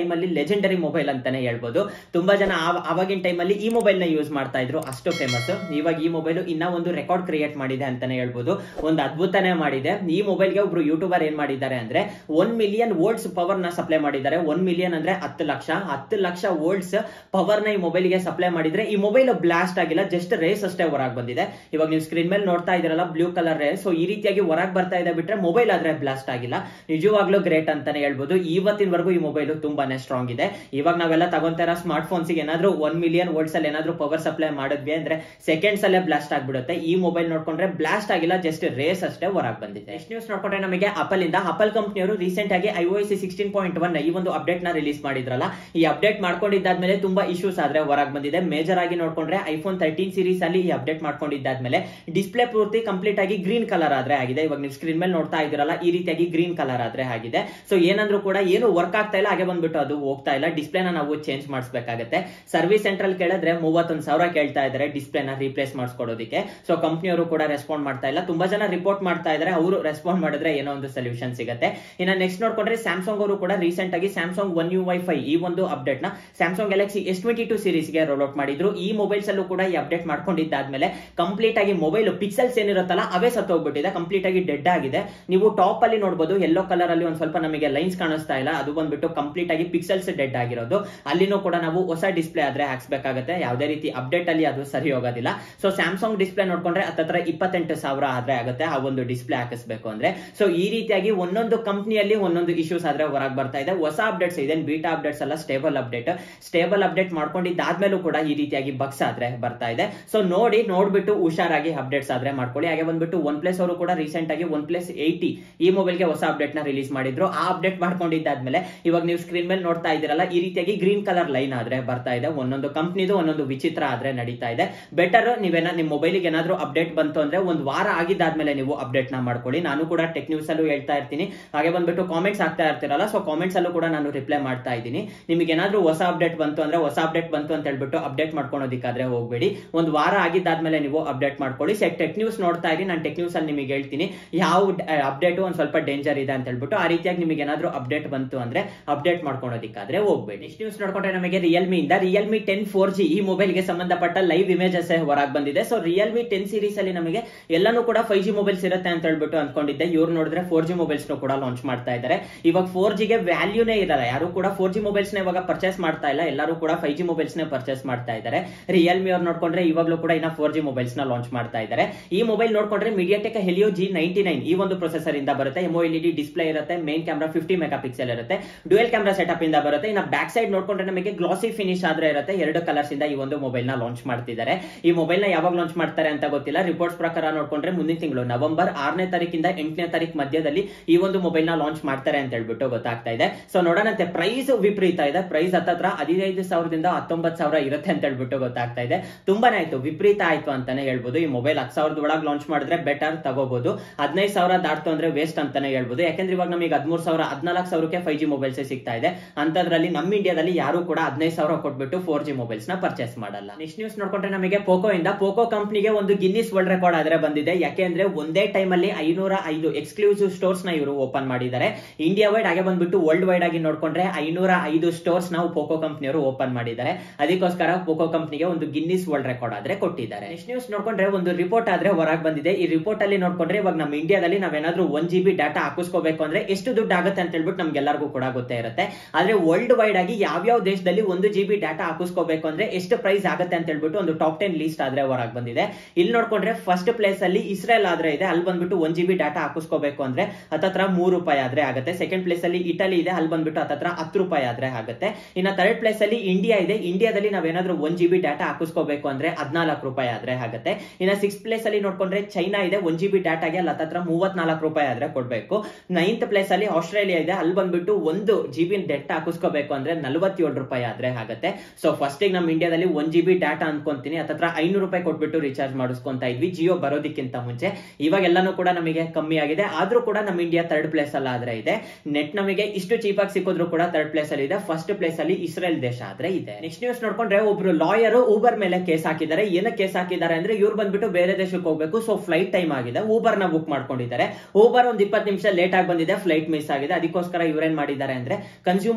ಲೆಜೆಂಡರಿ ಮೊಬೈಲ್ ಅಂತಾನೆ ಹೇಳ್ಬೋದು ತುಂಬಾ ಜನ ಆವ- ಆವಾಗಿನ ಟೈಮಲ್ಲಿ ಈ ಮೊಬೈಲ್ ನ ಯೂಸ್ ಮಾಡ್ತಾ ಇದ್ರು ಅಷ್ಟು ಫೇಮಸ್ ಇವಾಗ ಈ ಮೊಬೈಲ್ ಇನ್ನ ಒಂದು ರೆಕಾರ್ಡ್ ಕ್ರಿಯೇಟ್ ಮಾಡಿದೆ ಅಂತಾನೆ ಹೇಳ್ಬೋದು ಒಂದು ಅದ್ಭುತನೇ ಮಾಡಿದೆ ಈ ಮೊಬೈಲ್ಗೆ ಒಬ್ರು ಯೂಟ್ಯೂಬರ್ ಏನ್ ಮಾಡಿದ್ದಾರೆ ಅಂದ್ರೆ ಒನ್ ಮಿಲಿಯನ್ ವೋಲ್ಟ್ಸ್ ಪವರ್ ನ ಸಪ್ಲೈ ಮಾಡಿದ್ದಾರೆ ಒನ್ ಮಿಲಿಯನ್ ಅಂದ್ರೆ ಹತ್ತು ಲಕ್ಷ ಹತ್ತು ಲಕ್ಷ ವೋಲ್ಟ್ಸ್ ಪವರ್ ನ ಈ ಮೊಬೈಲ್ ಗೆ ಸಪ್ಲೈ ಮಾಡಿದ್ರೆ ಈ ಮೊಬೈಲ್ ಬ್ಲಾಸ್ಟ್ ಆಗಿಲ್ಲ ಜಸ್ಟ್ ರೇಸ್ ಅಷ್ಟೇ ಹೊರಗೆ ಬಂದಿದೆ ಇವಾಗ ನೀವು ಸ್ಕ್ರೀನ್ ಮೇಲೆ ನೋಡ್ತಾ ಇದ್ರಲ್ಲ ಬ್ಲೂ ಕಲರ್ ರೇಸ್ ಸೊ ಈ ರೀತಿಯಾಗಿ ಹೊರಗೆ ಬರ್ತಾ ಇದೆ ಬಿಟ್ರೆ ಮೊಬೈಲ್ ಆದ್ರೆ ಬ್ಲಾಸ್ಟ್ ಆಗಿಲ್ಲ ನಿಜವಾಗ್ಲೂ ಗ್ರೇಟ್ ಅಂತಾನೆ ಹೇಳ್ಬೋದು ಇವತ್ತಿನವರೆಗೂ ಈ ಮೊಬೈಲ್ ತುಂಬಾನೇ ಸ್ಟ್ರಾಂಗ್ ಇದೆ ಇವಾಗ ನಾವೆಲ್ಲ ತಗೊಂತಾರ ಸ್ಮಾರ್ಟ್ ಫೋನ್ಸ್ ಏನಾದ್ರೂ ಒನ್ ಮಿಲಿಯನ್ ವೋಲ್ಟ್ಸ್ ಅಲ್ಲಿ ಏನಾದ್ರೂ ಪವರ್ ಸಪ್ಲೈ ಮಾಡಿದ್ವಿ ಅಂದ್ರೆ ಸೆಕೆಂಡ್ಸ್ ಅಲ್ಲೇ ಬ್ಲಾಸ್ಟ್ ಆಗ್ಬಿಡುತ್ತೆ ಈ ಮೊಬೈಲ್ ನೋಡ್ಕೊಂಡ್ರೆ ಬ್ಲಾಸ್ಟ್ ಆಗಿಲ್ಲ ಜಸ್ಟ್ ರೇಸ್ ಅಷ್ಟೇ ಹೊರಗೆ ಬಂದಿದೆ ನೆಕ್ಸ್ಟ್ ನ್ಯೂಸ್ ನೋಡ್ಕೊಂಡ್ರೆ ನಮಗೆ ಅಪಲ್ ಇಂದ ಅಪಲ್ ಕಂಪ್ನಿಯವರು ರೀಸೆಂಟ್ ಆಗಿ I C sixteen point one ಈ ಒಂದು ಅಪ್ಡೇಟ್ ನ ರಿಲೀಸ್ ಮಾಡಿದ್ರಲ್ಲ ಈ ಅಪ್ಡೇಟ್ ಮಾಡ್ಕೊಂಡಿದ್ದಾದ್ಮೇಲೆ ತುಂಬಾ ಇಶ್ಯೂಸ್ ಆದ್ರೆ ಹೊರಗೆ ಬಂದಿದೆ ಮೇಜರ್ ಆಗಿ ನೋಡ್ಕೊಂಡ್ರೆ ಐಫೋನ್ ತರ್ಟೀನ್ ಸೀರೀಸ್ ಅಲ್ಲಿ ಈ ಅಪ್ಡೇಟ್ ಮಾಡ್ಕೊಂಡಿದ್ದಾದ್ಮೇಲೆ ಡಿಸ್ಪ್ಲೇ ಪೂರ್ತಿ ಕಂಪ್ಲೀಟ್ ಆಗಿ ಗ್ರೀನ್ ಕಲರ್ ಆದ್ರೆ ಆಗಿದೆ ಇವಾಗ ನೀವು ಸ್ಕ್ರೀನ್ ಮೇಲೆ ನೋಡ್ತಾ ಇದ್ದೀರಲ್ಲ ಈ ರೀತಿಯಾಗಿ ಗ್ರೀನ್ ಕಲರ್ ಆದ್ರೆ ಆಗಿದೆ ಸೊ ಏನಂದ್ರೂ ಕೂಡ ಏನು ವರ್ಕ್ ಆಗ್ತಾ ಇಲ್ಲ ಹಾಗೆ ಬಂದ್ಬಿಟ್ಟು ಅದು ಹೋಗ್ತಾ ಇಲ್ಲ ಡಿಸ್ಪ್ಲೇನ ನಾವು ಚೇಂಜ್ ಮಾಡಿಸ್ಬೇಕಾಗತ್ತೆ ಸರ್ವಿಸ್ ಸೆಂಟ್ರಲ್ ಕೇಳಿದ್ರೆ ಮೂವತ್ತೊಂದು ಸಾವಿರ ಕೇಳ್ತಾ ಇದ್ದಾರೆ ಡಿಸ್ಪ್ಲೇನ ರೀಪ್ಲೇಸ್ ಮಾಡಿಸ್ಕೊಡೋದಕ್ಕೆ ಸೊ ಕಂಪ್ನಿಯವರು ಕೂಡ ರೆಸ್ಪಾಂಡ್ ಮಾಡ್ತಾ ಇಲ್ಲ ತುಂಬಾ ಜನ ರಿಪೋರ್ಟ್ ಮಾಡ್ತಾ ಇದ್ದಾರೆ ಅವರು ರೆಸ್ಪಾಂಡ್ ಮಾಡಿದ್ರೆ ಏನೋ ಒಂದು ಸೊಲ್ಯೂಷನ್ ಸಿಗುತ್ತೆ ಇನ್ನ ನೆಕ್ಸ್ಟ್ ನೋಡ್ಕೊಂಡ್ರೆ ಸ್ಯಾಮ್ಸಂಗ್ ಅವರು ಕೂಡ ರೀಸೆಂಟ್ ಆಗಿ ಸ್ಯಾಮ್ಸಂಗ್ ಒನ್ ಯು ವೈಫೈ ಈ ಒಂದು ಅಪ್ಡೇಟ್ ನ Samsung Galaxy S twenty two series ಗೆ ರೋಲ್ ಔಟ್ ಮಾಡಿದ್ರು ಈ ಮೊಬೈಲ್ಸ್ ಅಲ್ಲೂ ಕೂಡ ಈ ಅಪ್ಡೇಟ್ ಮಾಡ್ಕೊಂಡಿದ್ದಾದ್ಮೇಲೆ ಕಂಪ್ಲೀಟ್ ಆಗಿ ಮೊಬೈಲ್ ಪಿಕ್ಸೆಲ್ಸ್ ಏನಿರುತ್ತಲ್ಲ ಅವೇ ಸತ್ತೋಗ್ಬಿಟ್ಟಿದೆ ಕಂಪ್ಲೀಟ್ ಆಗಿ ಡೆಡ್ ಆಗಿದೆ ನೀವು ಟಾಪ್ ಅಲ್ಲಿ ನೋಡಬಹುದು ಯೆಲ್ಲೋ ಕಲರ್ ಅಲ್ಲಿ ಒಂದ್ ಸ್ವಲ್ಪ ನಮಗೆ ಲೈನ್ಸ್ ಕಾಣಿಸ್ತಾ ಇಲ್ಲ ಅದು ಬಂದ್ಬಿಟ್ಟು ಕಂಪ್ಲೀಟ್ ಆಗಿ ಪಿಕ್ಸೆಲ್ಸ್ ಡೆಡ್ ಆಗಿರೋದು ಅಲ್ಲಿನೂ ಕೂಡ ನಾವು ಹೊಸ ಡಿಸ್ಪ್ಲೇ ಆದ್ರೆ ಹಾಕ್ಸ್ಬೇಕಾಗತ್ತೆ ಯಾವುದೇ ರೀತಿ ಅಪ್ಡೇಟ್ ಅಲ್ಲಿ ಅದು ಸರಿ ಹೋಗೋದಿಲ್ಲ ಸೊ ಸ್ಯಾಮ್ಸಂಗ್ ಡಿಸ್ಪ್ಲೇ ನೋಡ್ಕೊಂಡ್ರೆ ಹತ್ತತ್ರ ಇಪ್ಪತ್ತೆಂಟು ಸಾವಿರ ಆದ್ರೆ ಆಗುತ್ತೆ ಆ ಒಂದು ಡಿಸ್ಪ್ಲೇ ಹಾಕಿಸ್ಬೇಕು ಅಂದ್ರೆ ಸೊ ಈ ರೀತಿಯಾಗಿ ಒಂದೊಂದು ಕಂಪ್ನಿಯಲ್ಲಿ ಒಂದೊಂದು ಇಶ್ಯೂಸ್ ಆದ್ರೆ ಹೊರಗೆ ಬರ್ತಾ ಇದೆ ಹೊಸ ಅಪ್ಡೇಟ್ಸ್ ಇದೆ ಬೀಟಾ ಅಪ್ಡೇಟ್ಸ್ ಅಲ್ಲ ಸ್ಟೇಬಲ್ ಅಪ್ಡೇಟ್ ಸ್ಟೇಬಲ್ ಅಪ್ಡೇಟ್ ಮಾಡ್ಕೊಂಡಿದ್ದಾದ್ಮೇಲೂ ಕೂಡ ಈ ರೀತಿಯಾಗಿ ಬಗ್ಸ್ ಆದ್ರೆ ಬರ್ತಾ ಇದೆ ಸೊ ನೋಡಿ ನೋಡ್ಬಿಟ್ಟು ಹುಷಾರಾಗಿ ಅಪ್ಡೇಟ್ಸ್ ಆದ್ರೆ ಮಾಡ್ಕೊಳ್ಳಿ ಹಾಗೆ ಬಂದ್ಬಿಟ್ಟು ಒನ್ ಪ್ಲಸ್ ಅವರು ಕೂಡ ರೀಸೆಂಟ್ ಆಗಿ ಒನ್ ಪ್ಲಸ್ ಏಯ್ಟಿ ಈ ಮೊಬೈಲ್ಗೆ ಹೊಸ ಅಪ್ಡೇಟ್ ನ ರಿಲೀಸ್ ಮಾಡಿದ್ರು ಆ ಅಪ್ಡೇಟ್ ಮಾಡ್ಕೊಂಡಿದ್ದಾದ್ಮೇಲೆ ಇವಾಗ ನೀವು ಸ್ಕ್ರೀನ್ ಮೇಲೆ ನೋಡ್ತಾ ಇದ್ದೀರಲ್ಲ ಈ ರೀತಿಯಾಗಿ ಗ್ರೀನ್ ಕಲರ್ ಲೈನ್ ಆದ್ರೆ ಬರ್ತಾ ಇದೆ ಒಂದೊಂದು ಕಂಪ್ನಿದು ಒಂದೊಂದು ವಿಚಿತ್ರ ಆದ್ರೆ ನಡೀತಾ ಇದೆ ಬೆಟರ್ ನೀವೇನ ನಿಮ್ ಮೊಬೈಲ್ಗೆ ಏನಾದ್ರೂ ಅಪ್ಡೇಟ್ ಬಂತು ಅಂದ್ರೆ ಒಂದು ವಾರ ಆಗಿದ್ದಾದ್ಮೇಲೆ ನೀವು ಅಪ್ಡೇಟ್ ನ ಮಾಡ್ಕೊಳ್ಳಿ ನಾನು ಕೂಡ ಟೆಕ್ ನ್ಯೂಸ್ ಅಲ್ಲೂ ಹೇಳ್ತಾ ಇರ್ತೀನಿ ಹಾಗೆ ಬಂದ್ಬಿಟ್ಟು ಕಾಮೆಂಟ್ಸ್ ಆಗ್ತಾ ಇರ್ತೀರಲ್ಲ ಸೊ ಕಾಮೆಂಟ್ಸ್ ಅಲ್ಲೂ ಕೂಡ ನಾನು ರಿಪ್ಲೈ ಮಾಡ್ತಾ ಇದ್ದೀನಿ ನಿಮಗೆ ಏನಾದ್ರೂ ಹೊಸ ಅಪ್ಡೇಟ್ ಬಂತು ಅಂದ್ರೆ ಹೊಸ ಅಪ್ಡೇಟ್ ಬಂತು ಅಂತ ಹೇಳ್ಬಿಟ್ಟು ಅಪ್ಡೇಟ್ ಮಾಡ್ಕೊಳೋದಕ್ಕಾದ್ರೆ ಹೋಗ್ಬೇಡಿ ಒಂದು ವಾರ ಆಗಿದ್ದಾದ್ಮೇಲೆ ನೀವು ಅಪ್ಡೇಟ್ ಮಾಡ್ಕೊಳ್ಳಿ ಸೆ ಟೆಕ್ ನ್ಯೂಸ್ ನೋಡ್ತಾ ಇರಿ ನಾನು ಟೆಕ್ ನ್ಯೂಸ್ ಅಲ್ಲಿ ನಿಮಗೆ ಹೇಳ್ತೀನಿ ಯಾವ ಅಪ್ಡೇಟ್ ಒಂದು ಸ್ವಲ್ಪ ಡೇಂಜರ್ ಇದೆ ಅಂತ ಹೇಳ್ಬಿಟ್ಟು ಆ ರೀತಿಯಾಗಿ ನಿಮಗೆ ಏನಾದ್ರೂ ಅಪ್ಡೇಟ್ ಬಂತು ಅಂದ್ರೆ ಅಪ್ಡೇಟ್ ಮಾಡ್ಕೊಳೋದಕ್ಕಾದ್ರೆ ಹೋಗ್ಬೇಡಿ ನೆಕ್ಸ್ಟ್ ನ್ಯೂಸ್ ನೋಡ್ಕೊಂಡ್ರೆ ನಮಗೆ ರಿಯಲ್ಮಿ ಇಂದ ರಿಯಲ್ಮಿ ಟೆನ್ ಫೋರ್ ಜಿ ಈ ಮೊಬೈಲ್ ಗೆ ಸಂಬಂಧಪಟ್ಟ ಲೈವ್ ಇಮೇಜಸ್ ಹೊರಗೆ ಬಂದಿದೆ ಸೊ ರಿಯಲ್ಮಿ ಟೆನ್ ಸೀರೀಸ್ ಅಲ್ಲಿ ನಮಗೆ ಎಲ್ಲಾನು ಕೂಡ ಫೈವ್ ಜಿ ಮೊಬೈಲ್ಸ್ ಇರುತ್ತೆ ಅಂತ ಹೇಳ್ಬಿಟ್ಟು ಅನ್ಕೊಂಡಿದ್ದೆ ಇವ್ರು ನೋಡಿದ್ರೆ ಫೋರ್ ಜಿ ಮೊಬೈಲ್ಸ್ ಕೂಡ ಲಾಂಚ್ ಮಾಡ್ತಾ ಇದ್ದಾರೆ ಇವಾಗ ಫೋರ್ ಜಿಗೆ ವ್ಯಾಲ್ಯೂನೇ ಇರಲ್ಲ ಯಾರು ಕೂಡ ಫೋರ್ ಜಿ ಮೊಬೈಲ್ಸ್ ನ ಇವಾಗ ಪರ್ಚೇಸ್ ಮಾಡ್ತಾ ಇಲ್ಲ ಎಲ್ಲರೂ ಕೂಡ ಫೈವ್ ಜಿ ಮೊಬೈಲ್ಸ್ ನ ಪರ್ಚೇಸ್ ಮಾಡ್ತಾ ಇದ್ದಾರೆ ರಿಯಲ್ಮಿ ಅವ್ರು ನೋಡ್ಕೊಂಡ್ರೆ ಇವಾಗಲೂ ಕೂಡ ಇನ್ನ ಫೋರ್ ಜಿ ಮೊಬೈಲ್ಸ್ ನ ಲಾಂಚ್ ಮಾಡ್ತಾ ಇದ್ದಾರೆ ಈ ಮೊಬೈಲ್ ನೋಡ್ಕೊಂಡ್ರೆ MediaTek Helio G ninety nine ಈ ಒಂದು ಪ್ರೊಸೆಸರ್ ಇಂದ ಬರುತ್ತೆ ಎಮೋ ಎಲ್ ಡಿ ಡಿಸ್ಪ್ಲೇ ಇರುತ್ತೆ main camera fifty megapixel ಇರುತ್ತೆ ಡ್ಯೂಯಲ್ ಕ್ಯಾಮ್ರಾ ಸೆಟಪ್ ಇಂದ ಬರುತ್ತೆ ಇನ್ನ ಬ್ಯಾಕ್ ಸೈಡ್ ನೋಡ್ಕೊಂಡ್ರೆ ನಮಗೆ ಗ್ಲಾಸಿ ಫಿನಿಶ್ ಆದ್ರೆ ಇರುತ್ತೆ ಎರಡು ಕಲರ್ಸ್ ಇಂದ ಈ ಒಂದು ಮೊಬೈಲ್ ನ ಲಾಂಚ್ ಮಾಡ್ತಿದ್ದಾರೆ ಈ ಮೊಬೈಲ್ ನ ಯಾವಾಗ ಲಾಂಚ್ ಮಾಡ್ತಾರೆ ಅಂತ ಗೊತ್ತಿಲ್ಲ ರಿಪೋರ್ಟ್ಸ್ ಪ್ರಕಾರ ನೋಡ್ಕೊಂಡ್ರೆ ಮುಂದಿನ ತಿಂಗಳು ನವೆಂಬರ್ ಆರನೇ ತಾರೀಕಿಂದ ಎಂಟನೇ ತಾರೀಕು ಮಧ್ಯದಲ್ಲಿ ಈ ಒಂದು ಮೊಬೈಲ್ ನ ಲಾಂಚ್ ಮಾಡ್ತಾರೆ ಅಂತ ಹೇಳ್ಬಿಟ್ಟು ಗೊತ್ತಾಗ್ತಾ ಇದೆ ಸೊ ನೋಡೋಣಂತೆ ಪ್ರೈಸ್ ವಿಪರೀತ ಇದೆ ಪ್ರೈಸ್ ಹತ್ತತ್ರ ಹದಿನೈದು ಸಾವಿರದಿಂದ ಹತ್ತೊಂಬತ್ತು ಸಾವಿರ ಇರುತ್ತೆ ಅಂತ ಹೇಳ್ಬಿಟ್ಟು ಗೊತ್ತಾಗ್ತಾ ಇದೆ ತುಂಬಾನೇ ಆಯ್ತು ವಿಪರೀತ ಆಯ್ತು ಅಂತಾನೆ ಹೇಳ್ಬೋದು ಈ ಮೊಬೈಲ್ ಹತ್ತು ಸಾವಿರದ ಒಳಗೆ ಲಾಂಚ್ ಮಾಡಿದ್ರೆ ಬೆಟರ್ ತಗೋಬಹುದು ಹದಿನೈದು ಸಾವಿರ ದಾಟ್ತು ಅಂದ್ರೆ ವೇಸ್ಟ್ ಅಂತಾನೆ ಹೇಳ್ಬೋದು ಯಾಕಂದ್ರೆ ಇವಾಗ ನಮಗೆ ಹದಿಮೂರು ಸಾವಿರ ಹದಿನಾಲ್ಕು ಸಾವಿರಕ್ಕೆ ಫೈವ್ ಜಿ ಮೊಬೈಲ್ಸ್ ಸಿಗ್ತಾ ಇದೆ ಅಂತದ್ರಲ್ಲಿ ನಮ್ಮ ಇಂಡಿಯಾದಲ್ಲಿ ಯಾರು ಕೂಡ ಹದಿನೈದು ಸಾವಿರ ಕೊಟ್ಬಿಟ್ಟು ಫೋರ್ ಜಿ ಮೊಬೈಲ್ಸ್ ನ ಪರ್ಚೇಸ್ ಮಾಡಲ್ಲ ನೆಕ್ಸ್ಟ್ ನ್ಯೂಸ್ ನೋಡ್ಕೊಂಡ್ರೆ ನಮಗೆ ಪೋಕೋ ಇಂದ ಪೋಕೋ ಕಂಪ್ನಿಗೆ ಒಂದು ಗಿನ್ನಿಸ್ ವರ್ಲ್ಡ್ ರೆಕಾರ್ಡ್ ಆದ್ರೆ ಬಂದಿದೆ ಯಾಕೆ ಅಂದ್ರೆ ಒಂದೇ ಟೈಮ್ ಅಲ್ಲಿ ಐನೂರ ಐದು ಎಕ್ಸ್ಕ್ಲೂಸಿವ್ ಸ್ಟೋರ್ಸ್ ನ ಇವರು ಓಪನ್ ಮಾಡಿದ್ದಾರೆ ಇಂಡಿಯಾ ವೈಡ್ ಹಾಗೆ ಬಂದ್ಬಿಟ್ಟು ವರ್ಲ್ಡ್ ವೈಡ್ ಆಗಿ ನೋಡ್ಕೊಂಡ್ರೆ ಐನೂರ ಐದು ಸ್ಟೋರ್ಸ್ ನಾವು ಪೋಕೋ ಕಂಪ್ನಿಯವರು ಓಪನ್ ಮಾಡಿದ್ದಾರೆ ಅದಕ್ಕೋಸ್ಕರ ಪೋಕೋ ಕಂಪ್ನಿಗೆ ಒಂದು ಗಿನ್ನಿಸ್ ವರ್ಲ್ಡ್ ರೆಕಾರ್ಡ್ ಆದ್ರೆ ಕೊಟ್ಟಿದ್ದಾರೆ ನೆಕ್ಸ್ಟ್ ನ್ಯೂಸ್ ನೋಡ್ಕೊಂಡ್ರೆ ಒಂದು ರಿಪೋರ್ಟ್ ಆದ್ರೆ ಹೊರಗೆ ಬಂದಿದೆ ಈ ರಿಪೋರ್ಟ್ ಅಲ್ಲಿ ನೋಡ್ಕೊಂಡ್ರೆ ಇವಾಗ ನಮ್ಮ ಇಂಡಿಯಾದಲ್ಲಿ ನಾವೇನಾದ್ರೂ ಒನ್ ಜಿ ಬಿ ಡಾಟಾ ಹಾಕಿಸ್ಕೋಬೇಕು ಅಂದ್ರೆ ಎಷ್ಟು ದುಡ್ಡು ಆಗುತ್ತೆ ಅಂತ ಹೇಳ್ಬಿಟ್ಟು ನಮ್ಗೆಲ್ಲರಿಗೂ ಕೂಡ ಗೊತ್ತೇ ಇರುತ್ತೆ ಆದ್ರೆ ವರ್ಲ್ಡ್ ವೈಡ್ ಆಗಿ ಯಾವ್ಯಾವ ದೇಶದಲ್ಲಿ ಒಂದು ಜಿ ಬಿ ಡಾಟಾ ಹಾಕಿಸ್ಕೋಬೇಕು ಅಂದ್ರೆ ಎಷ್ಟು ಪ್ರೈಸ್ ಆಗುತ್ತೆ ಅಂತ ಹೇಳ್ಬಿಟ್ಟು ಒಂದು ಟಾಪ್ ಟೆನ್ ಲಿಸ್ಟ್ ಆದ್ರೆ ಹೊರಗೆ ಬಂದಿದೆ ಇಲ್ಲಿ ನೋಡ್ಕೊಂಡ್ರೆ ಫಸ್ಟ್ ಪ್ಲೇಸ್ ಅಲ್ಲಿ ಇಸ್ರೇಲ್ ಆದ್ರೆ ಇದೆ ಅಲ್ಲಿ ಬಂದ್ಬಿಟ್ಟು ಒನ್ ಜಿ ಬಿ ಡಾಟಾ ಹಾಕಿಸ್ಕೋಬೇಕು ಅಂದ್ರೆ ಹತ್ತತ್ರ ಮೂರು ರೂಪಾಯಿ ಆದ್ರೆ ಆಗುತ್ತೆ ಸೆಕೆಂಡ್ ಪ್ಲೇಸ್ ಅಲ್ಲಿ ಇಟಲಿ ಇದೆ ಅಲ್ಲಿ ಬಂದ್ಬಿಟ್ಟು ಹತ್ತತ್ರ ಹತ್ತು ರೂಪಾಯಿ ಆದ್ರೆ ಆಗುತ್ತೆ ಇನ್ನ ಥರ್ಡ್ ಪ್ಲೇಸ್ ಅಲ್ಲಿ ಇಂಡಿಯಾ ಇದೆ ಇಂಡಿಯಾದಲ್ಲಿ ನಾವೇನಾದ್ರೂ ಒನ್ ಜಿ ಬಿ ಡಾಟಾ ಹಾಕಿಸ್ಕೋಬೇಕು ಅಂದ್ರೆ ಹದಿನಾಲ್ಕು ರೂಪಾಯಿ ಆದ್ರೆ ಆಗುತ್ತೆ ಇನ್ನ ಸಿಕ್ಸ್ ಪ್ಲೇಸ್ ಅಲ್ಲಿ ನೋಡ್ಕೊಂಡ್ರೆ ಚೈನಾ ಇದೆ ಒನ್ ಜಿ ಬಿ ಡಾಟಾಗೆ ಅಲ್ಲಿ ಹತ್ತತ್ರ ಮೂವತ್ನಾಲ್ಕು ರೂಪಾಯಿ ಆದ್ರೆ ಕೊಡ್ಬೇಕು ನೈನ್ತ್ ಪ್ಲೇಸ್ ಅಲ್ಲಿ ಆಸ್ಟ್ರೇಲಿಯಾ ಇದೆ ಅಲ್ಲಿ ಬಂದ್ಬಿಟ್ಟು ಒಂದು ಜಿ ಬಿ ಡಾಟಾ ಹಾಕಿಸ್ಕೋಬೇಕು ಅಂದ್ರೆ ನಲ್ವತ್ತೇಳು ರೂಪಾಯಿ ಆದ್ರೆ ಆಗುತ್ತೆ ಸೊ ಫಸ್ಟ್ ನಮ್ಮ ಇಂಡಿಯಾದಲ್ಲಿ ಒನ್ ಜಿ ಬಿ ಡಾಟಾ ಅನ್ಕೊಂತೀನಿ ಹತ್ತತ್ರ ಐನೂರು ರೂಪಾಯಿ ಕೊಟ್ಬಿಟ್ಟು ರೀಚಾರ್ಜ್ ಮಾಡಿಸ್ಕೊಂತ ಇದ್ವಿ ಜಿಯೋ ಬರೋದಕ್ಕಿಂತ ಮುಂಚೆ ಇವಾಗ ಎಲ್ಲಾನು ಕೂಡ ನಮಗೆ ಕಮ್ಮಿ ಆಗಿದೆ ಆದ್ರೂ ಕೂಡ ನಮ್ಮ ಇಂಡಿಯಾ ಥರ್ಡ್ ಪ್ಲೇಸ್ ಅಲ್ಲ ಆದ್ರೆ ಇದೆ ನೆಟ್ ನಮಗೆ ಇಷ್ಟು ಚೀಪ್ ಆಗಿ ಸಿಕ್ಕಿದ್ರು ಕೂಡ ಥರ್ಡ್ ಪ್ಲೇಸ್ ಅಲ್ಲಿ ಇದೆ ಫಸ್ಟ್ ಪ್ಲೇಸ್ ಅಲ್ಲಿ ಇಸ್ರೇಲ್ ದೇಶ ಆದ್ರೆ ಇದೆ ನೆಕ್ಸ್ಟ್ ನ್ಯೂಸ್ ನೋಡ್ಕೊಂಡ್ರೆ ಒಬ್ರು ಲಾಯರ್ ಊಬರ್ ಮೇಲೆ ಕೇಸ್ ಹಾಕಿದ್ದಾರೆ ಏನಕ್ಕೆ ಕೇಸ್ ಹಾಕಿದ್ದಾರೆ ಅಂದ್ರೆ ಇವ್ರು ಬಂದ್ಬಿಟ್ಟು ಬೇರೆ ದೇಶಕ್ಕೆ ಹೋಗ್ಬೇಕು ಸೊ ಫ್ಲೈಟ್ ಟೈಮ್ ಆಗಿದೆ ಊಬರ್ ನ ಬುಕ್ ಮಾಡ್ಕೊಂಡಿದ್ದಾರೆ ಊಬರ್ ಒಂದ್ ಇಪ್ಪತ್ತು ನಿಮಿಷ ಲೇಟ್ ಆಗಿ ಬಂದಿದೆ ಫ್ಲೈಟ್ ಮಿಸ್ ಆಗಿದೆ ಅದಕ್ಕೋಸ್ಕರ ಇವ್ರೇನ್ ಮಾಡಿದ್ದಾರೆ ಅಂದ್ರೆ ಕನ್ಸ್ಯೂಮರ್ ಕೋರ್ಟ್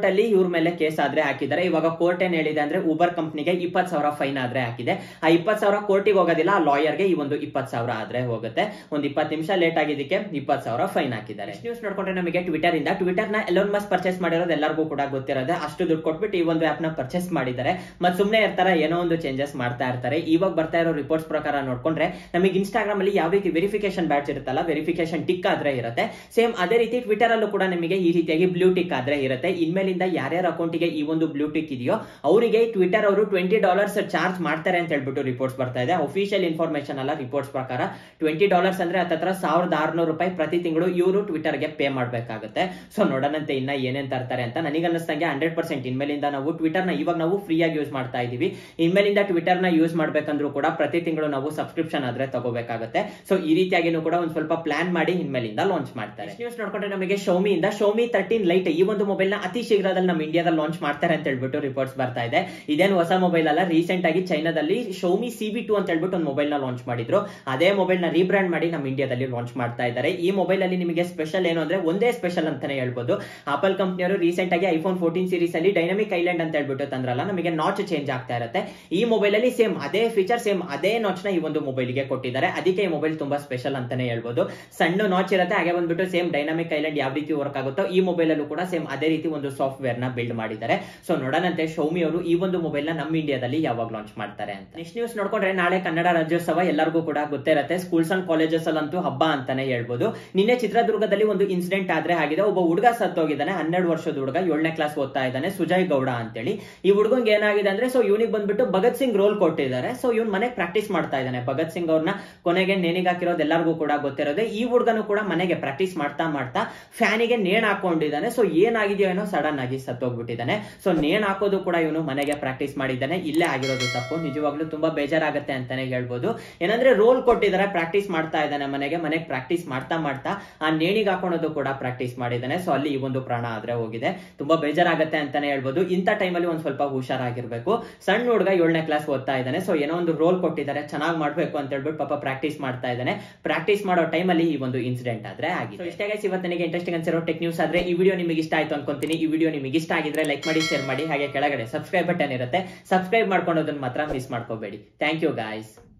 ಕೋರ್ಟ್ ಅಲ್ಲಿ ಇವ್ರ ಮೇಲೆ ಕೇಸ್ ಆದ್ರೆ ಹಾಕಿದ್ದಾರೆ ಇವಾಗ ಕೋರ್ಟ್ ಏನ್ ಹೇಳಿದೆ ಅಂದ್ರೆ ಊಬರ್ ಕಂಪ್ನಿಗೆ ಇಪ್ಪತ್ ಸಾವಿರ ಫೈನ್ ಆದ್ರೆ ಹಾಕಿದೆ ಆ ಇಪ್ಪತ್ ಸಾವಿರ ಕೋರ್ಟಿಗೆ ಹೋಗೋದಿಲ್ಲ ಆ ಲಾಯರ್ಗೆ ಈ ಒಂದು ಇಪ್ಪತ್ ಸಾವಿರ ಆದ್ರೆ ಹೋಗುತ್ತೆ ಒಂದ್ ಇಪ್ಪತ್ತು ನಿಮಿಷ ಲೇಟ್ ಆಗಿದ್ದಕ್ಕೆ ಇಪ್ಪತ್ ಸಾವಿರ ಫೈನ್ ಹಾಕಿದ್ದಾರೆ ನ್ಯೂಸ್ ನೋಡ್ಕೊಂಡ್ರೆ ನಮಗೆ ಟ್ವಿಟರ್ ಇಂದ ಟ್ವಿಟರ್ ನ ಎಲೋನ್ ಮಸ್ ಪರ್ಚೇಸ್ ಮಾಡಿರೋದು ಎಲ್ಲರಿಗೂ ಕೂಡ ಗೊತ್ತಿರೋದೆ ಅಷ್ಟು ದುಡ್ಡು ಕೊಟ್ಬಿಟ್ಟು ಈ ಒಂದು ಆಪ್ ನ ಪರ್ಚೇಸ್ ಮಾಡಿದ್ದಾರೆ ಮತ್ ಸುಮ್ನೆ ಇರ್ತಾರ ಏನೋ ಒಂದು ಚೇಂಜಸ್ ಮಾಡ್ತಾ ಇರ್ತಾರೆ ಇವಾಗ ಬರ್ತಾ ಇರೋ ರಿಪೋರ್ಟ್ಸ್ ಪ್ರಕಾರ ನೋಡ್ಕೊಂಡ್ರೆ ನಮಗೆ ಇನ್ಸ್ಟಾಗ್ರಾಮ್ ಅಲ್ಲಿ ಯಾವ ರೀತಿ ವೆರಿಫಿಕೇಶನ್ ಬ್ಯಾಚ್ ಇರುತ್ತಲ್ಲ ವೆರಿಫಿಕೇಶನ್ ಟಿಕ್ ಆದ್ರೆ ಇರುತ್ತೆ ಸೇಮ್ ಅದೇ ರೀತಿ ಟ್ವಿಟರ್ ಅಲ್ಲೂ ಕೂಡ ನಿಮಗೆ ಈ ರೀತಿಯಾಗಿ ಬ್ಲೂ ಟಿಕ್ ಆದ್ರೆ ಇರುತ್ತೆ ಇನ್ಮೇಲಿಂದ ಯಾರ್ಯಾರ ಅಕೌಂಟಿಗೆ ಈ ಒಂದು ಬ್ಲೂ ಟಿಕ್ ಇದೆಯೋ ಅವರಿಗೆ ಟ್ವಿಟರ್ ಅವರು ಟ್ವೆಂಟಿ ಡಾಲರ್ಸ್ ಚಾರ್ಜ್ ಮಾಡ್ತಾರೆ ಅಂತ ಹೇಳ್ಬಿಟ್ಟು ರಿಪೋರ್ಟ್ಸ್ ಬರ್ತಾ ಇದೆ ಅಫಿಷಿಯಲ್ ಇನ್ಫಾರ್ಮೇಶನ್ ಅಲ್ಲ ರಿಪೋರ್ಟ್ಸ್ ಪ್ರಕಾರ ಟ್ವೆಂಟಿ ಡಾಲರ್ಸ್ ಅಂದ್ರೆ ಹತ್ತತ್ರ ಸಾವಿರದ ಆರ್ನೂರು ರೂಪಾಯಿ ಪ್ರತಿ ತಿಂಗಳು ಇವರು ಟ್ವಿಟರ್ಗೆ ಪೇ ಮಾಡಬೇಕಾಗುತ್ತೆ ಸೊ ನೋಡೋಣಂತೆ ಇನ್ನ ಏನೇನ್ ತರ್ತಾರೆ ಅಂತ ನನಗೆ ಅನ್ನಿಸ್ತಂಗೆ ಹಂಡ್ರೆಡ್ ಪರ್ಸೆಂಟ್ ಇನ್ಮೇಲಿಂದ ನಾವು ಟ್ವಿಟರ್ ನ ಇವಾಗ ನಾವು ಫ್ರೀ ಆಗಿ ಯೂಸ್ ಮಾಡ್ತಾ ಇದೀವಿ ಇನ್ಮೇಲಿಂದ ಟ್ವಿಟರ್ ನ ಯೂಸ್ ಮಾಡ್ಬೇಕಂದ್ರೂ ಕೂಡ ಪ್ರತಿ ತಿಂಗಳು ನಾವು ಸಬ್ಸ್ಕ್ರಿಪ್ಷನ್ ಆದ್ರೆ ತಗೋಬೇಕಾಗುತ್ತೆ ಸೊ ಈ ರೀತಿಯಾಗಿನೂ ಕೂಡ ಒಂದ್ ಸ್ವಲ್ಪ ಪ್ಲಾನ್ ಮಾಡಿ ಇನ್ಮೇಲಿಂದ ಲಾಂಚ್ ಮಾಡ್ತಾರೆ ನ್ಯೂಸ್ ನೋಡ್ಕೊಂಡ್ರೆ ನಮಗೆ ಶೋಮಿ ಇಂದ ಶೋಮಿ ತರ್ಟೀನ್ ಲೈಟ್ ಈ ಒಂದು ಮೊಬೈಲ್ ನ ಅತಿ ಶೀಘ್ರದಲ್ಲಿ ನಮ್ಮ ಇಂಡಿಯಾದಲ್ಲಿ ಲಾಂಚ್ ಮಾಡ್ತಾರೆ ಅಂತ ಹೇಳ್ಬಿಟ್ಟು ರಿಪೋರ್ಟ್ಸ್ ಬರ್ತಾ ಇದೆ ಇದೇನು ಹೊಸ ಮೊಬೈಲ್ ಅಲ್ಲ ರೀಸೆಂಟ್ ಆಗಿ ಚೈನಾದಲ್ಲಿ ಶೋಮಿ ಸಿ ಬಿ ಟು ಅಂತ ಹೇಳ್ಬಿಟ್ಟು ಒಂದು ಮೊಬೈಲ್ ನ ಲಾಂಚ್ ಮಾಡಿದ್ರು ಅದೇ ಮೊಬೈಲ್ ನ ರೀಬ್ರ್ಯಾಂಡ್ ಮಾಡಿ ನಮ್ಮ ಇಂಡಿಯಾದಲ್ಲಿ ಲಾಂಚ್ ಮಾಡ್ತಾ ಇದ್ದಾರೆ ಈ ಮೊಬೈಲ್ ಅಲ್ಲಿ ನಿಮಗೆ ಸ್ಪೆಷಲ್ ಏನು ಅಂದ್ರೆ ಒಂದೇ ಸ್ಪೆಷಲ್ ಅಂತಾನೆ ಹೇಳ್ಬೋದು ಆಪಲ್ ಕಂಪ್ನಿಯವರು ರೀಸೆಂಟ್ ಆಗಿ ಐಫೋನ್ ಫೋರ್ಟೀನ್ ಸೀರೀಸ್ ಅಲ್ಲಿ ಡೈನಮಿಕ್ ಐಲ್ಯಾಂಡ್ ಅಂತ ಹೇಳ್ಬಿಟ್ಟು ತಂದ್ರಲ್ಲ ನಮಗೆ ನಾಚ್ ಚೇಂಜ್ ಆಗ್ತಾ ಇರುತ್ತೆ ಈ ಮೊಬೈಲ್ ಅಲ್ಲಿ ಸೇಮ್ ಅದೇ ಫೀಚರ್ ಸೇಮ್ ಅದೇ ನಾಚ್ ನ ಈ ಒಂದು ಮೊಬೈಲ್ ಗೆ ಕೊಟ್ಟಿದ್ದಾರೆ ಅದಕ್ಕೆ ಈ ಮೊಬೈಲ್ ತುಂಬಾ ಸ್ಪೆಷಲ್ ಅಂತಾನೆ ಹೇಳ್ಬೋದು ಸಣ್ಣ ನಾಚ್ ಇರುತ್ತೆ ಹಾಗೆ ಬಂದ್ಬಿಟ್ಟು ಸೇಮ್ ಡೈನಾಮಿಕ್ ಐಲ್ಯಾಂಡ್ ಯಾವ ರೀತಿ ವರ್ಕ್ ಆಗುತ್ತೋ ಈ ಮೊಬೈಲ್ ಅಲ್ಲೂ ಕೂಡ ಸೇಮ್ ಅದೇ ರೀತಿ ಒಂದು ಸಾಫ್ಟ್ವೇರ್ ನ ಬಿಲ್ಡ್ ಮಾಡಿದ್ದಾರೆ ಸೊ ನೋಡೋಣಂತೆ ಶೌಮಿ ಅವರು ಈ ಒಂದು ಮೊಬೈಲ್ ನ ನಮ್ಮ ಇಂಡಿಯಾದಲ್ಲಿ ಯಾವಾಗ ಲಾಂಚ್ ಮಾಡ್ತಾರೆ ಅಂತ ನೆಕ್ಸ್ಟ್ ನ್ಯೂಸ್ ನೋಡ್ಕೊಂಡ್ರೆ ನಾಳೆ ಕನ್ನಡ ರಾಜ್ಯೋತ್ಸವ ಎಲ್ಲರಿಗೂ ಕೂಡ ಗೊತ್ತೇ ಇರುತ್ತೆ ಸ್ಕೂಲ್ಸ್ ಅಂಡ್ ಕಾಲೇಜಸ್ ಅಲ್ಲಂತೂ ಹಬ್ಬ ಅಂತಾನೆ ಹೇಳ್ಬೋದು ನಿನ್ನೆ ಚಿತ್ರದುರ್ಗದಲ್ಲಿ ಒಂದು ಇನ್ಸಿಡೆಂಟ್ ಆದ್ರೆ ಆಗಿದೆ ಒಬ್ಬ ಹುಡುಗ ಸತ್ತೋಗಿದ್ದಾನೆ ಹನ್ನೆರಡು ವರ್ಷದ ಹುಡುಗ ಏಳನೇ ಕ್ಲಾಸ್ ಓದ್ತಾ ಇದ್ದಾನೆ ಸುಜಯ್ ಗೌಡ ಅಂತೇಳಿ ಈ ಹುಡುಗಂಗೆ ಏನಾಗಿದೆ ಅಂದ್ರೆ ಸೊ ಇವನಿಗೆ ಬಂದ್ಬಿಟ್ಟು ಭಗತ್ ಸಿಂಗ್ ರೋಲ್ ಕೊಟ್ಟಿದ್ದಾರೆ ಸೊ ಇವ್ನ ಮನೆಗೆ ಪ್ರಾಕ್ಟೀಸ್ ಮಾಡ್ತಾ ಇದ್ದಾನೆ ಭಗತ್ ಸಿಂಗ್ ಅವ್ರನ್ನ ಕೊನೆಗೆ ನೇಣಿಗೆ ಹಾಕಿರೋದು ಎಲ್ಲರಿಗೂ ಕೂಡ ಗೊತ್ತಿರೋದೆ ಈ ಹುಡುಗನು ಕೂಡ ಮನೆಗೆ ಪ್ರಾಕ್ಟೀಸ್ ಮಾಡ್ತಾ ಮಾಡ್ತಾ ಫ್ಯಾನಿಗೆ ನೇಣ್ ಹಾಕೊಂಡಿದ್ದಾನೆ ಸೊ ಏನಾಗಿದೆಯೋ ಏನೋ ಸಡನ್ ಆಗಿ ಸತ್ತೋಗ್ಬಿಟ್ಟಿದ್ದಾನೆ ಸೊ ನೇಣ್ ಹಾಕೋದು ಕೂಡ ಇವನು ಮನೆಗೆ ಪ್ರಾಕ್ಟೀಸ್ ಮಾಡಿದ್ದಾನೆ ಇಲ್ಲೇ ಆಗಿರೋದು ತಪ್ಪು ನಿಜವಾಗ್ಲೂ ತುಂಬಾ ಬೇಜಾರಾಗುತ್ತೆ ಅಂತಾನೆ ಹೇಳ್ಬೋದು ಏನಂದ್ರೆ ರೋಲ್ ಕೊಟ್ಟಿದ್ದಾರೆ ಪ್ರಾಕ್ಟೀಸ್ ಮಾಡ್ತಾ ಇದ್ದಾನೆ ಮನೆಗೆ ಮನೆಗೆ ಪ್ರಾಕ್ಟೀಸ್ ಮಾಡ್ತಾ ಮಾಡ್ತಾ ಆ ನೇಣಿಗೆ ಹಾಕೊಳೋದು ಕೂಡ ಪ್ರಾಕ್ಟೀಸ್ ಮಾಡಿದ್ದಾನೆ ಸೊ ಅಲ್ಲಿ ಈ ಒಂದು ಪ್ರಾಣ ಆದ್ರೆ ಹೋಗಿದೆ ತುಂಬಾ ಬೇಜಾರಾಗತ್ತೆ ಅಂತಾನೆ ಹೇಳ್ಬೋದು ಇಂಥ ಟೈಮಲ್ಲಿ ಒಂದ್ ಸ್ವಲ್ಪ ಹುಷಾರಾಗಿರ್ಬೇಕು ಸಣ್ಣ ಹುಡುಗ ಏಳನೇ ಕ್ಲಾಸ್ ಓದ್ತಾ ಇದ್ದಾನೆ ಸೊ ಏನೋ ಒಂದು ರೋಲ್ ಕೊಟ್ಟಿದ್ದಾರೆ ಚೆನ್ನಾಗಿ ಮಾಡ್ಬೇಕು ಅಂತ ಹೇಳ್ಬಿಟ್ಟು ಪಾಪ ಪ್ರಾಕ್ಟೀಸ್ ಮಾಡ್ತಾ ಇದ್ದಾನೆ ಪ್ರಾಕ್ಟೀಸ್ ಮಾಡೋ ಟೈಮಲ್ಲಿ ಈ ಒಂದು ಇನ್ಸಿಡೆಂಟ್ ಆದ್ರೆ ಆಗಿದೆ So ಇಷ್ಟೇ guys ಇವತ್ತು ನನಗೆ ಇಂಟ್ರೆಸ್ಟಿಂಗ್ ಅನ್ಸಿರೋ ಟೆಕ್ ನ್ಯೂಸ್ ಆದ್ರೆ ಈ ವಿಡಿಯೋ ನಿಮಗೆ ಇಷ್ಟ ಆಯ್ತು ಅನ್ಕೊಂತೀನಿ ಈ ವಿಡಿಯೋ ನಿಮಗೆ ಇಷ್ಟ ಆಗಿದ್ರೆ ಲೈಕ್ ಮಾಡಿ ಶೇರ್ ಮಾಡಿ ಹಾಗೆ ಕೆಳಗಡೆ ಸಬ್ಸ್ಕ್ರೈಬ್ ಬಟನ್ ಇರುತ್ತೆ ಸಬ್ಸ್ಕ್ರೈಬ್ ಮಾಡ್ಕೊಳೋದನ್ನ ಮಾತ್ರ ಮಿಸ್ ಮಾಡ್ಕೋಬೇಡಿ ಥ್ಯಾಂಕ್ ಯು ಗಾಯ್ಸ್